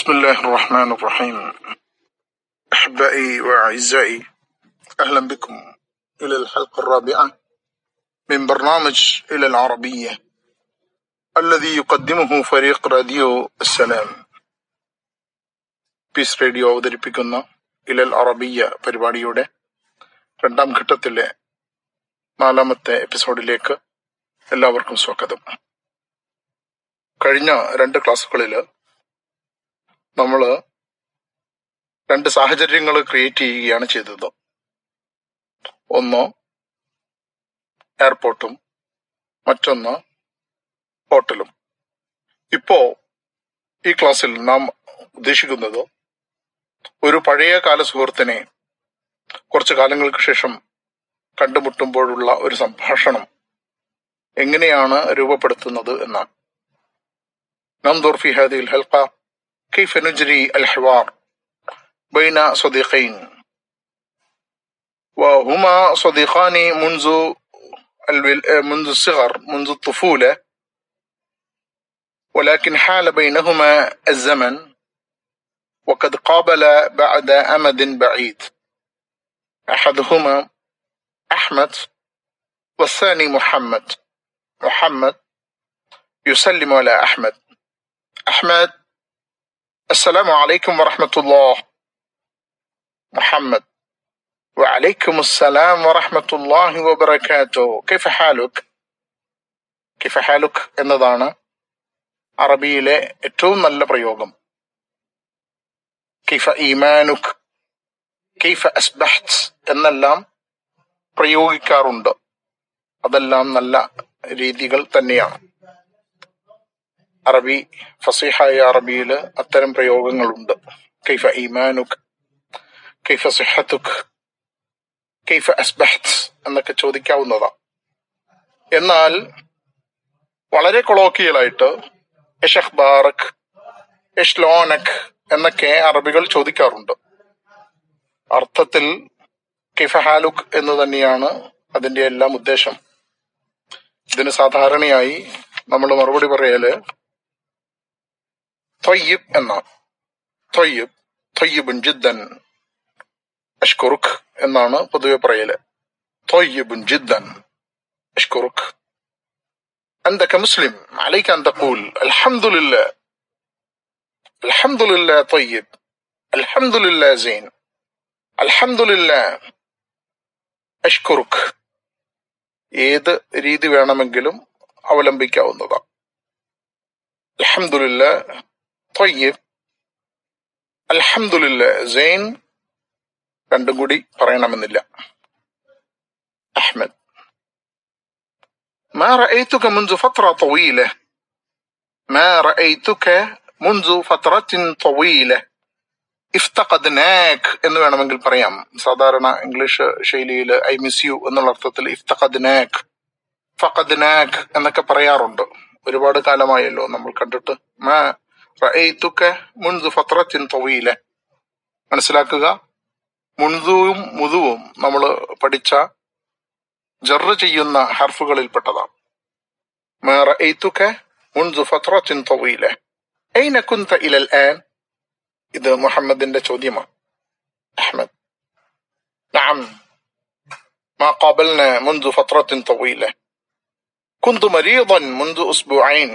بسم الله الرحمن الرحيم أحبائي وأعزائي أهلا بكم إلى الحلقة الرابعة من برنامج إلى العربية الذي يقدمه فريق راديو السلام piece radio അവതരിപ്പിക്കുന്ന ഇലൽ അറബിയ പരിപാടിയുടെ രണ്ടാം ഘട്ടത്തിലെ നാലാമത്തെ എപ്പിസോഡിലേക്ക് എല്ലാവർക്കും സ്വാഗതം കഴിഞ്ഞ രണ്ട് ക്ലാസ്സുകളിൽ നമ്മൾ രണ്ട് സാഹചര്യങ്ങൾ ക്രിയേറ്റ് ചെയ്യുകയാണ് ചെയ്തത് ഒന്ന് എയർപോർട്ടും മറ്റൊന്ന് ഹോട്ടലും ഇപ്പോ ഈ ക്ലാസ്സിൽ നാം ഉദ്ദേശിക്കുന്നത് ഒരു പഴയ കാല സുഹൃത്തിനെ കുറച്ചു കാലങ്ങൾക്ക് ശേഷം കണ്ടുമുട്ടുമ്പോഴുള്ള ഒരു സംഭാഷണം എങ്ങനെയാണ് രൂപപ്പെടുത്തുന്നത് എന്നാണ് ننظر في هذه الحلقة كيف نجري الحوار بين صديقين وهما صديقان منذ الول- منذ الصغر منذ الطفولة ولكن حال بينهما الزمن وقد قابل بعد أمد بعيد أحدهما أحمد والثاني محمد محمد يسلم على أحمد أحمد السلام عليكم ورحمة الله محمد وعليكم السلام ورحمة الله وبركاته كيف حالك كيف حالك എന്നതാണ് അറബിയിലെ ഏറ്റവും നല്ല പ്രയോഗം കൈഫ ഈമാനുക് കൈഫ അസ്ബഹ്ത് എന്നെല്ലാം പ്രയോഗിക്കാറുണ്ട് അതെല്ലാം നല്ല രീതികൾ തന്നെയാണ് അറബി ഫസീഹായ അറബിയിൽ അത്തരം പ്രയോഗങ്ങളുണ്ട് കൈഫ ഈമാനുക് കൈഫ സിഹത്തുക് കൈഫ അസ്ബഹ്ത് എന്നൊക്കെ ചോദിക്കാവുന്നതാണ് എന്നാൽ വളരെ കൊളോക്കിയലായിട്ട് യഷ് ബാറക് യഷ് ലോനക് എന്നൊക്കെ അറബികൾ ചോദിക്കാറുണ്ട് അർത്ഥത്തിൽ കൈഫ ഹാലുക് എന്ന് തന്നെയാണ് അതിന്റെ എല്ലാം ഉദ്ദേശം ഇതിന് സാധാരണയായി നമ്മൾ മറുപടി പറയല് തൊയ്യബ് എന്നാണ് തൊയ്യബ് തൊയ്യബുൻ ജിദ്ദൻ അഷ്കുറുഖ് എന്നാണ് പൊതുവെ പറയല് തൊയ്യബുൻ ജിദ്ദൻ അഷ്കുറുഖ് أنت كمسلم عليك أن تقول الحمد لله الحمد لله طيب الحمد لله زين الحمد لله أشكرك ഏത് രീതി വേണമെങ്കിലും അവലംബിക്കാവുന്നതാണ് അൽഹംദുലില്ല തൊയ്യബ് അൽഹംദുലില്ല സെയിൻ രണ്ടും കൂടി പറയണമെന്നില്ല അഹ്മദ് ما رأيتك منذ فترة طويلة ما رأيتك منذ فترة طويلة ഇഫ്തഖദ്നാക് എന്ന് വേണമെങ്കിൽ പറയാം സാധാരണ ഇംഗ്ലീഷ് ശൈലിയിൽ ഐ മിസ് യു എന്നുള്ള അർത്ഥത്തിൽ ഇഫ്തഖദ്നാക് ഫഖദ്നാക് എന്നൊക്കെ പറയാറുണ്ട് ഒരുപാട് കാലമായല്ലോ നമ്മൾ കണ്ടിട്ട് മാ റഅയ്തുക മുൻദു ഫത്രത്തിൻ തവീല മനസ്സിലാക്കുക മുൻതുവും മുതുവും നമ്മൾ പഠിച്ച ജറ് ചെയ്യുന്ന ഹർഫുകളിൽപ്പെട്ടതാണ് മാ റഅയ്തുക മുൻദു ഫത്രത്തിൻ തവീല أين كنت إلى الآن؟ ഇത് മുഹമ്മദിന്റെ ചോദ്യമാണ് അഹ്മദ് نعم ما قابلنا منذ فترة طويلة كنت مريضا منذ أسبوعين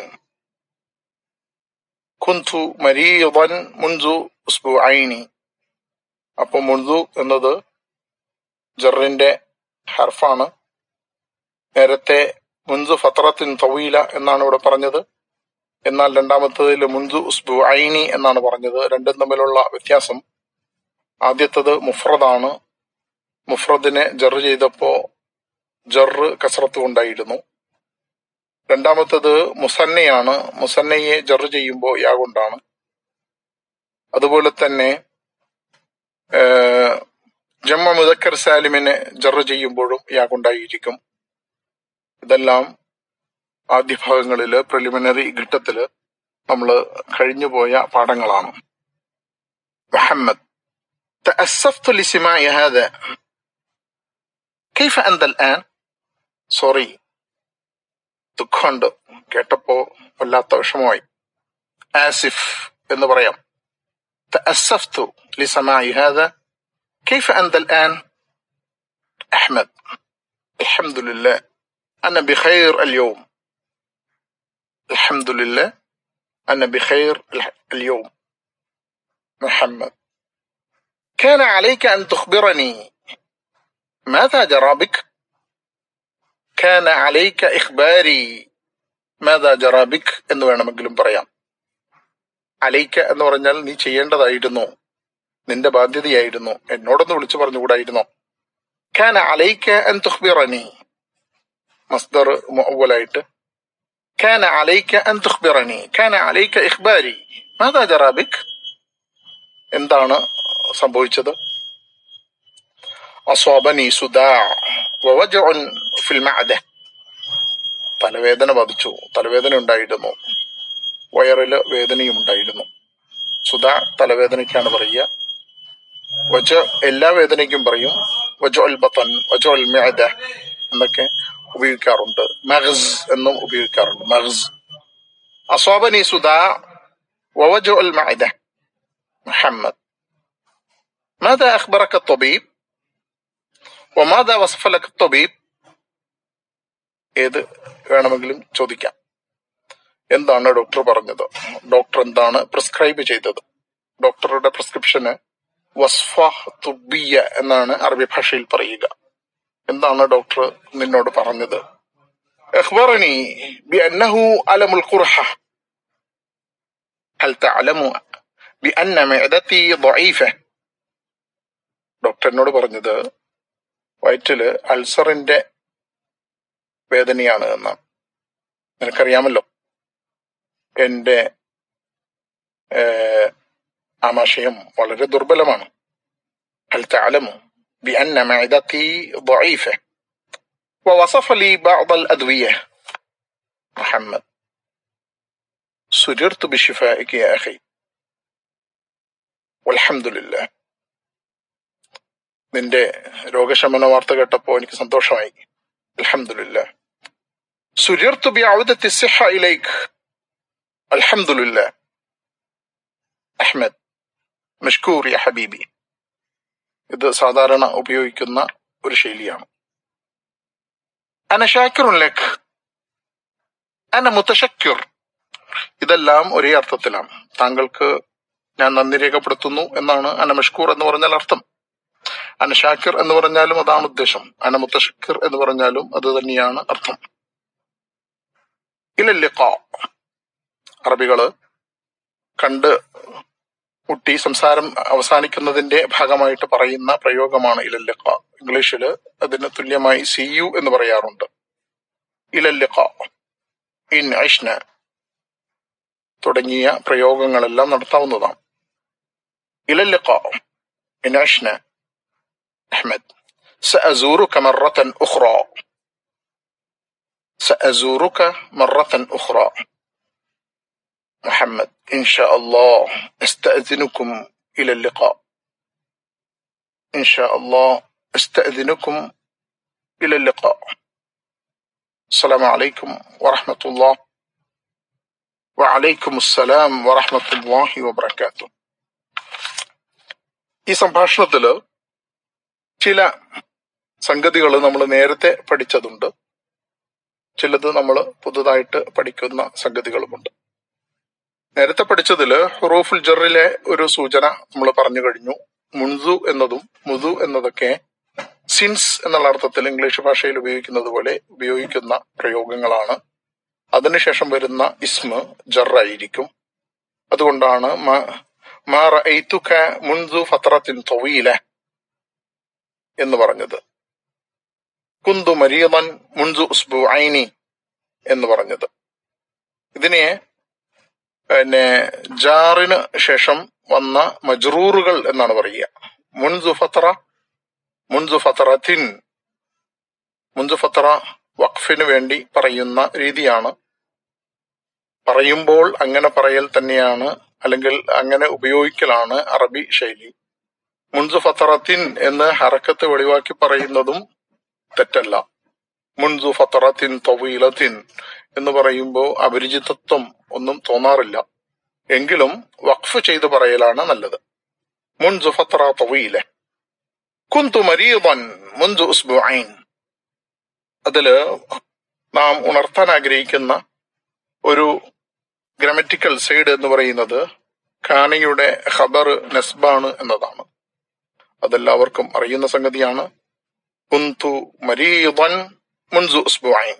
كنت مريضا منذ أسبوعين അപ്പൊ മുൻതു എന്നത് ജറിന്റെ ഹർഫാണ് നേരത്തെ മുൻസു ഫത്രത്തിൻ തവീല എന്നാണ് ഇവിടെ പറഞ്ഞത് എന്നാൽ രണ്ടാമത്തതിൽ മുൻസു ഉസ്ബു ഐനി എന്നാണ് പറഞ്ഞത് രണ്ടും തമ്മിലുള്ള വ്യത്യാസം ആദ്യത്തത് മുഫ്രദാണ് മുഫ്രദിനെ ജർ ചെയ്തപ്പോ ജറ് കസറത്ത് കൊണ്ടായിരുന്നു രണ്ടാമത്തത് മുസന്നയാണ് മുസന്നയെ ജർ ചെയ്യുമ്പോൾ യാ കൊണ്ടാണ് അതുപോലെ തന്നെ ഏഹ്, ജമ്മ മുദക്കർ സാലിമിനെ ജർ ചെയ്യുമ്പോഴും യാ കൊണ്ടായിരിക്കും ഇതെല്ലാം ആദ്യ ഭാഗങ്ങളില് പ്രിലിമിനറി ഘട്ടത്തില് നമ്മൾ കഴിഞ്ഞുപോയ പാഠങ്ങളാണ് മുഹമ്മദ് تأسفت لسماع هذا كيف أنت الآن؟ സോറി ദുഃഖമുണ്ട് കേട്ടപ്പോ വല്ലാത്ത വിഷമമായി ആസിഫ് എന്ന് പറയാം تأسفت لسماع هذا كيف أنت الآن أحمد الحمد لله أنا بخير اليوم الحمد لله أنا بخير اليوم محمد كان عليك أن تخبرني ماذا جرى بك كان عليك إخباري മാതാ ജറാബിക് എന്ന് വേണമെങ്കിലും പറയാം അലൈക്ക എന്ന് പറഞ്ഞാൽ നീ ചെയ്യേണ്ടതായിരുന്നു നിന്റെ ബാധ്യതയായിരുന്നു എന്നോടൊന്ന് വിളിച്ചു പറഞ്ഞുകൂടായിരുന്നോ كان عليك أن تخبرني مصدر مؤولاയിട്ട് كان عليك أن تخبرني كان عليك إخباري ماذا جرى بك എന്താണ് സംഭവിച്ചത് അസ്വാബനി സുദാ ووجع في المعدة തലവേദന ബാധിച്ചു തലവേദന ഉണ്ടായിരുന്നു വയറില് വേദനയും ഉണ്ടായിരുന്നു സുധ തലവേദനയ്ക്കാണ് പറയുക വജ എല്ലാ വേദനയ്ക്കും പറയും വജോ അൽ ബത്തൻ വജോ അൽ മെഹദ എന്നൊക്കെ ഉപയോഗിക്കാറുണ്ട് മഹസ് എന്നും ഉപയോഗിക്കാറുണ്ട് മഹസ് അസ്വാബനി സുധ ووجع المعدة محمد ماذا أخبرك الطبيب وماذا وصف لك الطبيب ഏത് വേണമെങ്കിലും ചോദിക്കാം എന്താണ് ഡോക്ടർ പറഞ്ഞത് ഡോക്ടർ എന്താണ് പ്രിസ്ക്രൈബ് ചെയ്തത് ഡോക്ടറുടെ പ്രിസ്ക്രിപ്ഷന് വസ്ഫ തുബിയ എന്നാണ് അറബി ഭാഷയിൽ പറയുക എന്താണ് ഡോക്ടർ നിന്നോട് പറഞ്ഞത് اخبرني بأنه ألم القرحة هل تعلم بأن معدتي ضعيفة ഡോക്ടർ എന്നോട് പറഞ്ഞത് വയറ്റില് അൾസറിന്റെ വേദനയാണ് എന്നാണ് നിനക്കറിയാമല്ലോ എന്റെ ഏഹ്, ആമാശയം വളരെ ദുർബലമാണ് هل تعلم بأن معدتي ضعيفة ووصف لي بعض الأدوية محمد سررت بشفائك يا أخي والحمد لله നിന്റെ രോഗശമന വാർത്ത കേട്ടപ്പോ എനിക്ക് സന്തോഷമായി അൽഹംദുലില്ല സുരിർത്തു ബിഅൗദത്തി സിഹ ഇലൈക് അൽഹംദുലില്ല അഹ്മദ് മഷ്കൂർ യ ഹബീബി ഇത് സാധാരണ ഉപയോഗിക്കുന്ന ഒരു ശൈലിയാണ് അന ഷാക്കിറുൻ ലക് അന മുത്തശക്കിർ ഇതെല്ലാം ഒരേ അർത്ഥത്തിലാണ് താങ്കൾക്ക് ഞാൻ നന്ദി രേഖപ്പെടുത്തുന്നു എന്നാണ് അന മഷ്കൂർ എന്ന് പറഞ്ഞാൽ അർത്ഥം അന ഷാക്കിർ എന്ന് പറഞ്ഞാലും അതാണ് ഉദ്ദേശം അന മുത്തശക്കിർ എന്ന് പറഞ്ഞാലും അത് തന്നെയാണ് അർത്ഥം ഇലല്ലിഖ അറബികള് കണ്ട് മുട്ടി സംസാരം അവസാനിക്കുന്നതിന്റെ ഭാഗമായിട്ട് പറയുന്ന പ്രയോഗമാണ് ഇലല്ലിഖ ഇംഗ്ലീഷില് അതിന് തുല്യമായി സി യു എന്ന് പറയാറുണ്ട് ഇലല്ലിഖ ഇൻ ഐഷ്ന തുടങ്ങിയ പ്രയോഗങ്ങളെല്ലാം നടത്താവുന്നതാണ് ഇലല്ലിഖ ഇൻ ഐഷ്ന أحمد سأزورك مرة أخرى سأزورك مرة أخرى محمد إن شاء الله أستأذنكم إلى اللقاء إن شاء الله أستأذنكم إلى اللقاء السلام عليكم ورحمة الله وعليكم السلام ورحمة الله وبركاته ഈ സംഭാഷണത്തില് ചില സംഗതികൾ നമ്മൾ നേരത്തെ പഠിച്ചതുണ്ട് ചിലത് നമ്മൾ പുതുതായിട്ട് പഠിക്കുന്ന സംഗതികളുമുണ്ട് നേരത്തെ പഠിച്ചതില് ഹുറൂഫുൽ ജറിലെ ഒരു സൂചന നമ്മൾ പറഞ്ഞു കഴിഞ്ഞു മുൻസു എന്നതും മുതു എന്നതൊക്കെ സിൻസ് എന്നുള്ള അർത്ഥത്തിൽ ഇംഗ്ലീഷ് ഭാഷയിൽ ഉപയോഗിക്കുന്നത് പോലെ ഉപയോഗിക്കുന്ന പ്രയോഗങ്ങളാണ് അതിനുശേഷം വരുന്ന ഇസ്മ ജറായിരിക്കും അതുകൊണ്ടാണ് മ- മാ റഅയ്തുക മുൻസു ഫത്രത്തിൻ തൊവീല എന്ന് പറഞ്ഞത് കുന്തു മരീമൻ മുൻസു ഉസ്ബുഐനി എന്ന് പറഞ്ഞത് ഇതിനെ പിന്നെ ജാറിന് ശേഷം വന്ന മജ്റൂറുകൾ എന്നാണ് പറയുക മുൻസു ഫത്ര മുൻസു ഫത്രത്തിൻ മുൻസു ഫത്ര വഖഫിന് വേണ്ടി പറയുന്ന രീതിയാണ് പറയുമ്പോൾ അങ്ങനെ പറയൽ തന്നെയാണ് അല്ലെങ്കിൽ അങ്ങനെ ഉപയോഗിക്കലാണ് അറബി ശൈലി മുൻസു ഫത്തറത്തിൻ എന്ന് ഹറക്കത്ത് വെളിവാക്കി പറയുന്നതും തെറ്റല്ല മുൻസു ഫത്തറത്തിൻ തൊവീലത്തിൻ എന്ന് പറയുമ്പോൾ അപരിചിതത്വം ഒന്നും തോന്നാറില്ല എങ്കിലും വഖഫ് ചെയ്തു പറയലാണ് നല്ലത് മുൻസു ഫത്ര തവീല കുന്തു മരീദൻ മുൻസു ഉസ്ബുഐൻ അതില് നാം ഉണർത്താൻ ആഗ്രഹിക്കുന്ന ഒരു ഗ്രമറ്റിക്കൽ സൈഡ് എന്ന് പറയുന്നത് ഖാനയുടെ ഖബർ നസ്ബാണ് എന്നതാണ് അതെല്ലാവർക്കും അറിയുന്ന സംഗതിയാണ് കുന്തു മരീദൻ മുൻസു ഉസ്ബുഐൻ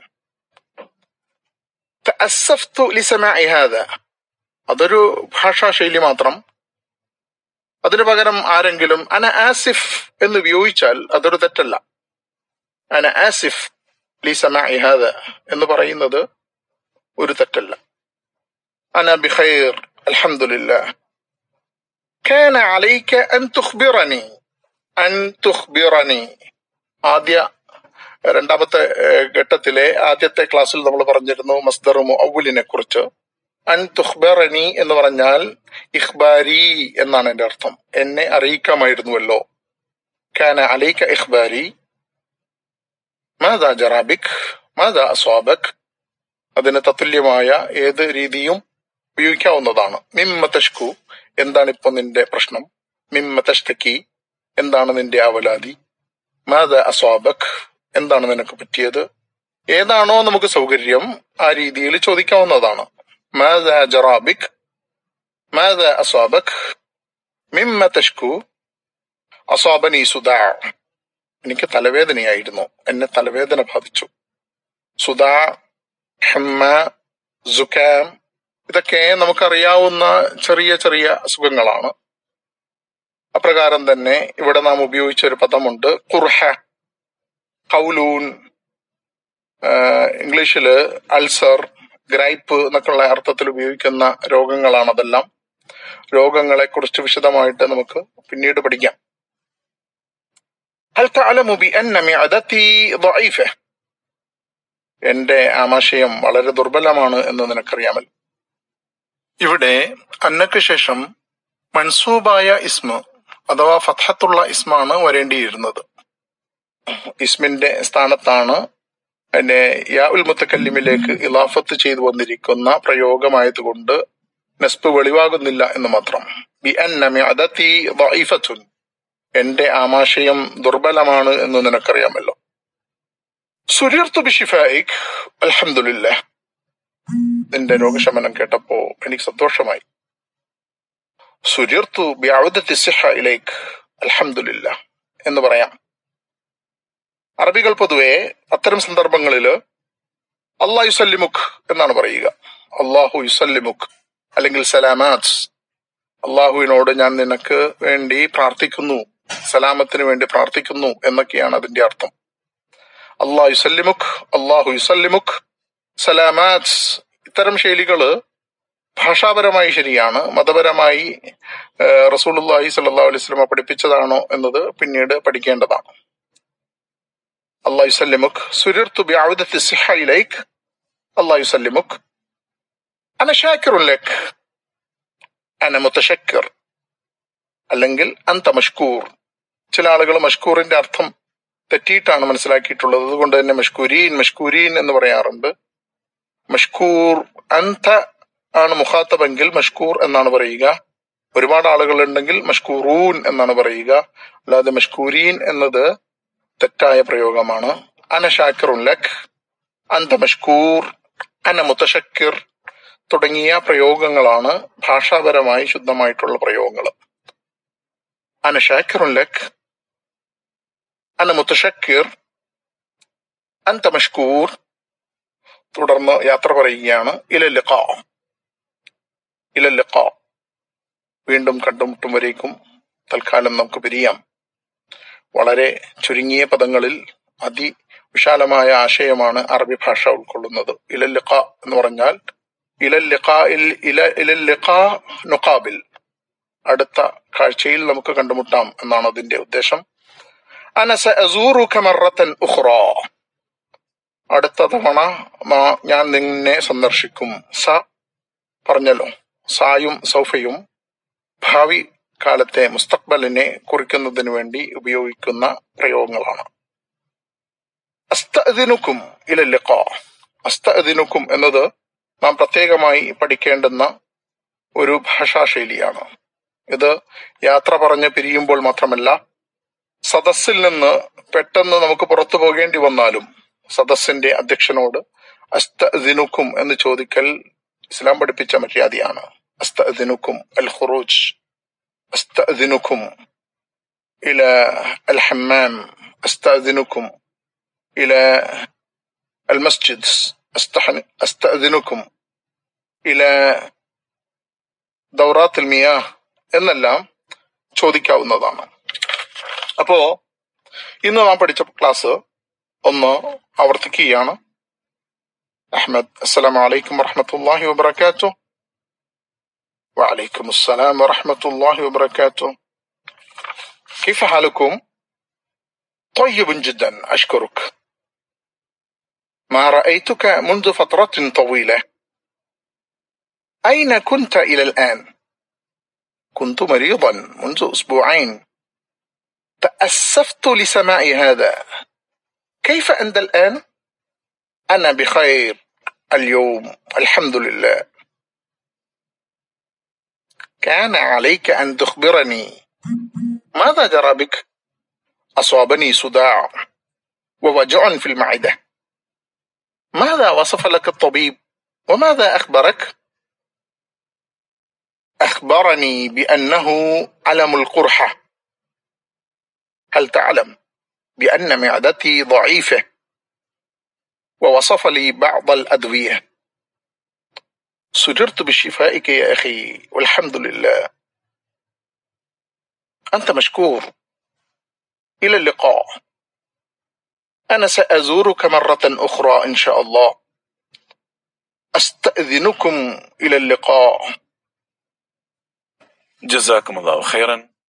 തഅസ്സഫ്തു ലിസമാഇ ഹാദ അതൊരു ഭാഷാ ശൈലി മാത്രം അതിനു പകരം ആരെങ്കിലും അന ആസിഫ് എന്ന് ഉപയോഗിച്ചാൽ അതൊരു തെറ്റല്ല അന ആസിഫ് ലിസമാഇ ഹാദ എന്ന് പറയുന്നത് ഒരു തെറ്റല്ല അന ബിഖൈർ അൽഹംദുലില്ലാ كان عليك أن تخبرني أن تخبرني ആദ്യ രണ്ടാമത്തെ ഏഹ്, ഘട്ടത്തിലെ ആദ്യത്തെ ക്ലാസ്സിൽ നമ്മൾ പറഞ്ഞിരുന്നു മസ്ദർ മുഅവ്വലിനെ കുറിച്ച് അൻ തുഖ്ബറനി എന്ന് പറഞ്ഞാൽ ഇഖ്ബാരി എന്നാണ് എന്റെ അർത്ഥം എന്നെ അറിയിക്കാമായിരുന്നുവല്ലോ കാന അലൈക ഇഖ്ബാരി മാതാ ജറാബിക് മാതാ അസ്വാബക് അതിന് തത്തുല്യമായ ഏത് രീതിയും ഉപയോഗിക്കാവുന്നതാണ് മിമ്മ തഷ്കു എന്താണ് ഇപ്പൊ നിന്റെ പ്രശ്നം മിമ്മ തഷ്തക്കി എന്താണ് നിന്റെ അവലാതി മാതാ അസ്വാബക് എന്താണ് നിനക്ക് പറ്റിയത് ഏതാണോ നമുക്ക് സൗകര്യം ആ രീതിയിൽ ചോദിക്കാവുന്നതാണ് മാതാ ജറാബിക് മാതാ അസ്വാബക് മിമ്മ തഷ്കു അസ്വാബനി സുദാ എനിക്ക് തലവേദനയായിരുന്നു എന്നെ തലവേദന ബാധിച്ചു സുദാ ഹമ്മ സുഖാം ഇതൊക്കെ നമുക്കറിയാവുന്ന ചെറിയ ചെറിയ അസുഖങ്ങളാണ് അപ്രകാരം തന്നെ ഇവിടെ നാം ഉപയോഗിച്ച ഒരു പദമുണ്ട് കുർഹ കൗലൂൻ ആഹ് ഇംഗ്ലീഷില് അൾസർ ഗ്രൈപ്പ് എന്നൊക്കെയുള്ള അർത്ഥത്തിൽ ഉപയോഗിക്കുന്ന രോഗങ്ങളാണ് അതെല്ലാം രോഗങ്ങളെ കുറിച്ച് വിശദമായിട്ട് നമുക്ക് പിന്നീട് പഠിക്കാം هل تعلم بأن معدتي ضعيفة എന്റെ ആമാശയം വളരെ ദുർബലമാണ് എന്ന് നിനക്കറിയാമല്ലോ ഇവിടെ അന്നക്ക് ശേഷം മൻസൂബായ ഇസ്മ അഥവാ ഫത്ഹത്തുള്ള ഇസ്മാണ് വരേണ്ടിയിരുന്നത് ഇസ്മിന്റെ സ്ഥാനത്താണ് അതിനെ യാ ഉൽ മുത്തക്കല്ലിമിലേക്ക് ഇലാഫത്ത് ചെയ്തു വന്നിരിക്കുന്ന പ്രയോഗമായതുകൊണ്ട് നെസ്പ് വെളിവാകുന്നില്ല എന്ന് മാത്രം ബി അന്ന മിഅദതി ضعيفة. എന്റെ ആമാശയം ദുർബലമാണ് എന്ന് നിനക്കറിയാമല്ലോ സുരിർത്തു ബിഷിഫായിക് അൽഹംദുലില്ലാ നിന്റെ രോഗശമനം കേട്ടപ്പോ എനിക്ക് സന്തോഷമായി സുരിർത്തു ബിഅഉദത്തി സിഹ ഇലൈക് അൽഹംദുലില്ലാ എന്ന് പറയാം അറബികൾ പൊതുവെ അത്തരം സന്ദർഭങ്ങളിൽ അള്ളാഹു യുസല്ലിമുഖ് എന്നാണ് പറയുക അള്ളാഹു യുസല്ലിമുഖ് അല്ലെങ്കിൽ സലാമാത്ത് അള്ളാഹുവിനോട് ഞാൻ നിനക്ക് വേണ്ടി പ്രാർത്ഥിക്കുന്നു സലാമത്തിന് വേണ്ടി പ്രാർത്ഥിക്കുന്നു എന്നൊക്കെയാണ് അതിന്റെ അർത്ഥം അള്ളാഹു യുസല്ലിമുഖ് അള്ളാഹു യുസല്ലിമുഖ് സലാമാത്ത് ഇത്തരം ശൈലികള് ഭാഷാപരമായി ശരിയാണ് മതപരമായി റസൂലുല്ലാഹി സല്ലാ അലൈഹി സ്വലമ പഠിപ്പിച്ചതാണോ എന്നത് പിന്നീട് പഠിക്കേണ്ടതാണ് അള്ളാഹു യുസല്ലിമുഖ് സുരിർത്തു ബിഅഉദത്തി സിഹ ഇലൈക് അള്ളാഹു യുസല്ലിമുഖ് അന ഷാക്കിറുൻ ലക് അന മുത്തശക്കിർ അല്ലെങ്കിൽ അന്ത മഷ്കൂർ ചില ആളുകൾ മഷ്കൂറിന്റെ അർത്ഥം തെറ്റിയിട്ടാണ് മനസ്സിലാക്കിയിട്ടുള്ളത് അതുകൊണ്ട് തന്നെ മഷ്കൂരീൻ മഷ്കൂരീൻ എന്ന് പറയാറുണ്ട് മഷ്കൂർ അന്ത ആണ് മുഖാത്തബെങ്കിൽ മഷ്കൂർ എന്നാണ് പറയുക ഒരുപാട് ആളുകൾ ഉണ്ടെങ്കിൽ മഷ്കൂറൂൻ എന്നാണ് പറയുക അല്ലാതെ മഷ്കൂരീൻ എന്നത് തെറ്റായ പ്രയോഗമാണ് അന ഷാക്കിറുൻ ലക് അന്ത മഷ്കൂർ അന മുത്തശക്കിർ തുടങ്ങിയ പ്രയോഗങ്ങളാണ് ഭാഷാപരമായി ശുദ്ധമായിട്ടുള്ള പ്രയോഗങ്ങൾ അന ഷാക്കിറുൻ ലക് അന മുത്തശക്കിർ അന്ത മഷ്കൂർ തുടർന്ന് യാത്ര പറയുകയാണ് ഇലല്ലിഖ ഇലല്ലിഖ വീണ്ടും കണ്ടുമുട്ടും വരേക്കും തൽക്കാലം നമുക്ക് പിരിയാം വളരെ ചുരുങ്ങിയ പദങ്ങളിൽ അതിവിശാലമായ ആശയമാണ് അറബി ഭാഷ ഉൾക്കൊള്ളുന്നത് ഇലല്ലിഖ എന്ന് പറഞ്ഞാൽ ഇലല്ലിഖായിൽ ഇല ഇലല്ലിഖാ നുഖാബിൽ അടുത്ത കാഴ്ചയിൽ നമുക്ക് കണ്ടുമുട്ടാം എന്നാണ് അതിന്റെ ഉദ്ദേശം അനസ അസൂറുക മറത്തൻ ഉഖ്റ അടുത്ത തവണ മാ- ഞാൻ നിന്നെ സന്ദർശിക്കും സ പറഞ്ഞല്ലോ സായും സൗഫയും ഭാവി കാലത്തെ മുസ്തഖ്ബലിനെ കുറിക്കുന്നതിന് വേണ്ടി ഉപയോഗിക്കുന്ന പ്രയോഗങ്ങളാണ് അസ്തഅദിനുക്കും ഇലല്ലിഖ അസ്തഅദിനുക്കും എന്നത് നാം പ്രത്യേകമായി പഠിക്കേണ്ടുന്ന ഒരു ഭാഷാശൈലിയാണ് ഇത് യാത്ര പറഞ്ഞ് പിരിയുമ്പോൾ മാത്രമല്ല സദസ്സിൽ നിന്ന് പെട്ടെന്ന് നമുക്ക് പുറത്തു പോകേണ്ടി വന്നാലും സദസ്സിന്റെ അധ്യക്ഷനോട് അസ്തദിനുക്കും എന്ന് ചോദിക്കൽ ഇസ്ലാം പഠിപ്പിച്ച മര്യാദയാണ് അസ്തദിനുക്കും അൽ ഖുറൂജ് അസ്തദിനുക്കും ഇല അൽ ഹമ്മാം അസ്തദിനുക്കും ഇല അൽ മസ്ജിദ് അസ്തദിനുക്കും ഇല ദൗറാത്തിൽ മിയാ എന്നെല്ലാം ചോദിക്കാവുന്നതാണ് അപ്പോ ഇന്ന് നാം പഠിച്ച ക്ലാസ് ഒന്ന് ആവർത്തിക്കുകയാണ് أحمد السلام عليكم ورحمة الله وبركاته وعليكم السلام ورحمة الله وبركاته كيف حالكم؟ طيب جدا أشكرك ما رأيتك منذ فترة طويلة أين كنت إلى الآن؟ كنت مريضا منذ أسبوعين تأسفت لسماع هذا كيف أنت الآن؟ أنا بخير اليوم الحمد لله كان عليك أن تخبرني ماذا جرى بك؟ أصابني صداع ووجع في المعدة ماذا وصف لك الطبيب؟ وماذا أخبرك؟ أخبرني بأنه ألم القرحة هل تعلم بأن معدتي ضعيفة ووصف لي بعض الأدوية سررت بشفائك يا أخي والحمد لله أنت مشكور إلى اللقاء أنا سأزورك مرة أخرى إن شاء الله أستأذنكم إلى اللقاء جزاكم الله خيرا